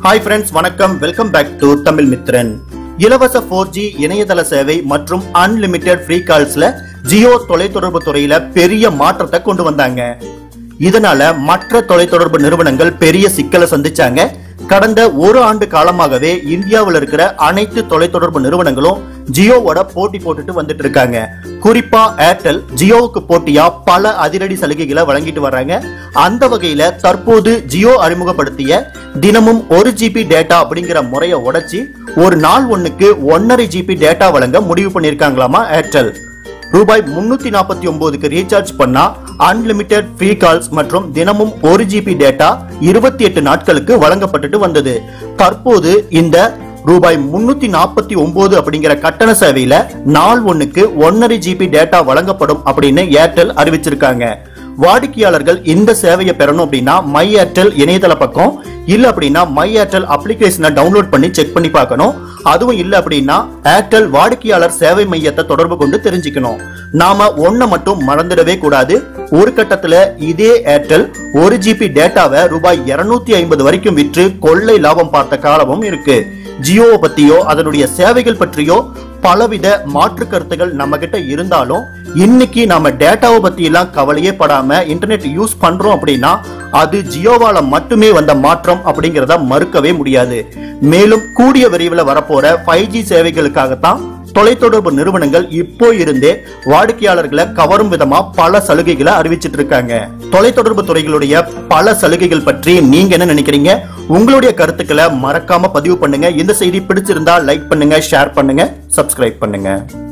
hi friends வணக்கம் welcome back to Tamil Mithran இலவச four G இணையதள சேவை மற்றும் அன்லிமிட்டெட் ஃப்ரீ கால்ஸ்ல ஜியோ தொலைத்தொடர்பு துறையில பெரிய மாற்றத்தை கொண்டு வந்தாங்க இதனால மற்ற தொலைத்தொடர்பு நிறுவனங்கள் பெரிய சிக்கலை சந்திச்சாங்க கடந்த ஒரு ஆண்டு காலமாகவே இந்தியாவில் இருக்கிற அனைத்து தொலைத்தொடர்பு நிறுவனங்களும் ஜியோவோட போட்டி போட்டுட்டு வந்துட்டு இருக்காங்க குறிப்பா ஏர்டெல் ஜியோவுக்கு போட்டியா பல அதிரடி சலுகைகளை வழங்கிட்டு வர்றாங்க அந்த வகையில தற்போது ஜியோ அறிமுகப்படுத்திய தினமும் ஒரு ஜிபி டேட்டா அப்படிங்கிற முறையை உடைச்சி ஒரு நாள் ஒண்ணுக்கு ஒன்னரை ஜிபி டேட்டா வழங்க முடிவு பண்ணிருக்காங்களாமா ஏர்டெல் ரூபாய் முன்னூத்தி நாற்பத்தி ஒன்பதுக்கு ரீசார்ஜ் பண்ணா அன்லிமிட்டெட் ஃப்ரீ கால்ஸ் மற்றும் தினமும் ஒரு ஜிபி டேட்டா இருபத்தி எட்டு நாட்களுக்கு வழங்கப்பட்டுட்டு வந்தது தற்போது இந்த ரூபாய் முன்னூத்தி நாற்பத்தி ஒன்பது அப்படிங்கிற கட்டண சேவையில நாள் ஒண்ணுக்கு ஒன்னரை ஜிபி டேட்டா வழங்கப்படும் அப்படின்னு ஏர்டெல் அறிவிச்சிருக்காங்க வாடிக்கையாளர்கள் இந்த சேவையை பெறணும் அப்படின்னா மை ஏர்டெல் இணையதள பக்கம் இல்ல அப்படின்னா மை ஏர்டெல் அப்ளிகேஷனை டவுன்லோட் பண்ணி செக் பண்ணி பார்க்கணும் அதுவும் இல்ல அப்படின்னா ஏர்டெல் வாடிக்கையாளர் சேவை மையத்தை தொடர்பு கொண்டு தெரிஞ்சுக்கணும் நாம ஒன்ன மட்டும் மறந்துடவே கூடாது ஒரு கட்டத்துல இதே ஏர்டெல் ஒரு ஜிபி டேட்டாவை ரூபாய் 250 ஐம்பது வரைக்கும் விற்று கொள்ளை லாபம் பார்த்த காலமும் இருக்கு ஜியோவை பத்தியோ அதனுடைய சேவைகள் பற்றியோ பலவித மாற்று கருத்துகள் நம்ம கிட்ட இருந்தாலும் இன்னைக்கு நாம டேட்டாவை பத்தி எல்லாம் கவலையே படாம இன்டர்நெட் யூஸ் பண்றோம் அப்படின்னா அது ஜியோவால மட்டுமே வந்த மாற்றம் அப்படிங்கறத மறுக்கவே முடியாது மேலும் கூடிய விரைவில் வரப்போற ஃபைவ் ஜி சேவைகளுக்காகத்தான் தொலைத்தொடர்பு நிறுவனங்கள் இப்போ இருந்தே வாடிக்கையாளர்களை கவரும் விதமா பல சலுகைகளை அறிவிச்சிட்டு இருக்காங்க தொலைத்தொடர்பு துறைகளுடைய பல சலுகைகள் பற்றி நீங்க என்ன நினைக்கிறீங்க உங்களுடைய கருத்துக்களை மறக்காம பதிவு பண்ணுங்க இந்த செய்தி பிடிச்சிருந்தா லைக் பண்ணுங்க ஷேர் பண்ணுங்க சப்ஸ்கிரைப் பண்ணுங்க